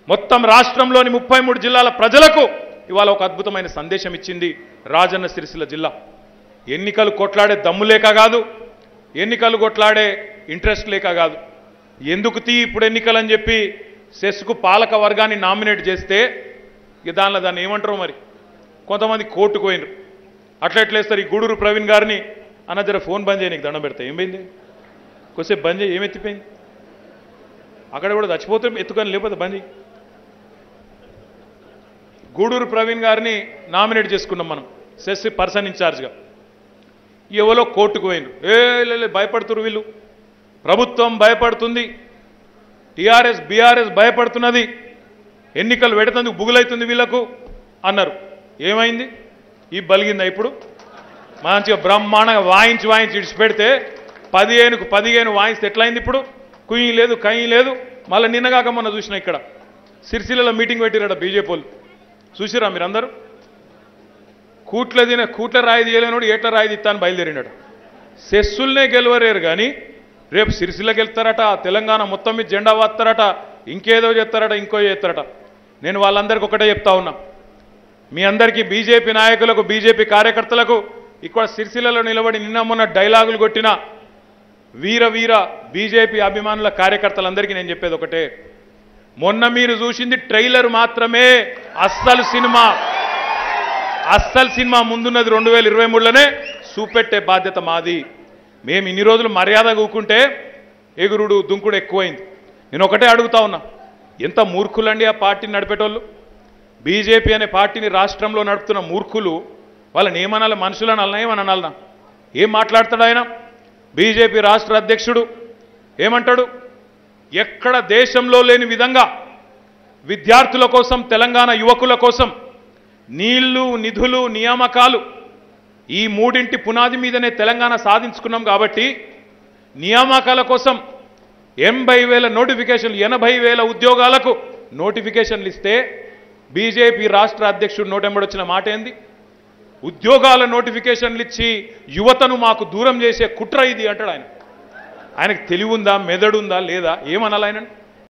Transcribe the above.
మొత్తం రాష్ట్రంలోని ముప్పై మూడు జిల్లాల ప్రజలకు ఇవాళ ఒక అద్భుతమైన సందేశం ఇచ్చింది రాజన్న సిరిసిల్ల జిల్లా ఎన్నికలు కొట్లాడే దమ్ము లేక కాదు ఎన్నికలు కొట్లాడే ఇంట్రెస్ట్ లేక కాదు ఎందుకు తీ ఇప్పుడు ఎన్నికలు అని చెప్పి సెస్కు పాలక వర్గాన్ని నామినేట్ చేస్తే ఇక దానిలో దాన్ని ఏమంటారు మరి కొంతమంది కోర్టుకు పోయినరు అట్లా ఎట్లేస్తారు ఈ గూడూరు ప్రవీణ్ గారిని అన్న జర ఫోన్ బంద్ చేయి నీకు దండం పెడతా ఏమైంది కొద్దిసేపు బంద్ చేయి ఏమెత్తిపోయింది అక్కడ కూడా చచ్చిపోతే ఎత్తుకొని లేకపోతే బంద్ చేయి గూడూరు ప్రవీణ్ గారిని నామినేట్ చేసుకున్నాం మనం సెస్ పర్సన్ ఇన్ఛార్జ్గా ఎవరో కోర్టుకు పోయినరు ఏ లే, లే, భయపడుతురు వీళ్ళు ప్రభుత్వం భయపడుతుంది టీఆర్ఎస్ బీఆర్ఎస్ భయపడుతున్నది ఎన్నికలు పెడుతందుకు బుగులైతుంది వీళ్ళకు అన్నారు ఏమైంది ఈ బలిగిందా ఇప్పుడు మంచిగా బ్రహ్మాండంగా వాయించి వాయించి ఇడిచిపెడితే పదిహేనుకు పదిహేను వాయిస్తే ఎట్లయింది ఇప్పుడు కుయ్యి లేదు కయ్యి లేదు మళ్ళీ నిన్నగాక మొన్న చూసిన ఇక్కడ సిరిసిల్లలో మీటింగ్ పెట్టిరట బీజేపీ వాళ్ళు చూసిరా మీరందరూ కూట్ల తిన కూట్ల రాయి తీయలేనోడు ఏట్ల రాయి తీస్తాను బయలుదేరినాడు సెస్సుల్నే గెలవలేరు కానీ రేపు సిరిసిల్ల గెలుస్తారట తెలంగాణ మొత్తం మీద జెండా వాస్తారట ఇంకేదో చేస్తారట ఇంకో చేస్తారట నేను వాళ్ళందరికీ ఒకటే చెప్తా ఉన్నా మీ అందరికీ బీజేపీ నాయకులకు బీజేపీ కార్యకర్తలకు ఇక్కడ సిరిసిల్లలో నిలబడి నిన్న మొన్న డైలాగులు కొట్టిన వీర వీర బీజేపీ అభిమానుల కార్యకర్తలందరికీ నేను చెప్పేది ఒకటే మొన్న మీరు చూసింది ట్రైలర్ మాత్రమే అస్సలు సినిమా అస్సలు సినిమా ముందున్నది రెండు వేల ఇరవై మూడులోనే చూపెట్టే బాధ్యత మాది మేము ఇన్ని రోజులు మర్యాద కూకుంటే ఎగురుడు దుంకుడు ఎక్కువైంది నేను ఒకటే అడుగుతా ఉన్నా ఎంత మూర్ఖులండి ఆ పార్టీని నడిపేటోళ్ళు బీజేపీ అనే పార్టీని రాష్ట్రంలో నడుపుతున్న మూర్ఖులు వాళ్ళని ఏమనాలి మనుషులను అన్నా ఏమని అనాలనా ఏం మాట్లాడతాడు ఆయన బీజేపీ రాష్ట్ర అధ్యక్షుడు ఏమంటాడు ఎక్కడ దేశంలో లేని విధంగా విద్యార్థుల కోసం తెలంగాణ యువకుల కోసం నీళ్లు నిధులు నియామకాలు ఈ మూడింటి పునాది మీదనే తెలంగాణ సాధించుకున్నాం కాబట్టి నియామకాల కోసం ఎనభై వేల నోటిఫికేషన్లు ఎనభై వేల ఉద్యోగాలకు నోటిఫికేషన్లు ఇస్తే బీజేపీ రాష్ట్ర అధ్యక్షుడు నోటెంబడొచ్చిన మాట ఏంది ఉద్యోగాల నోటిఫికేషన్లు ఇచ్చి యువతను మాకు దూరం చేసే కుట్ర ఇది అంటాడు ఆయన ఆయనకు తెలివి ఉందా మెదడుందా లేదా ఏమనాలి ఆయన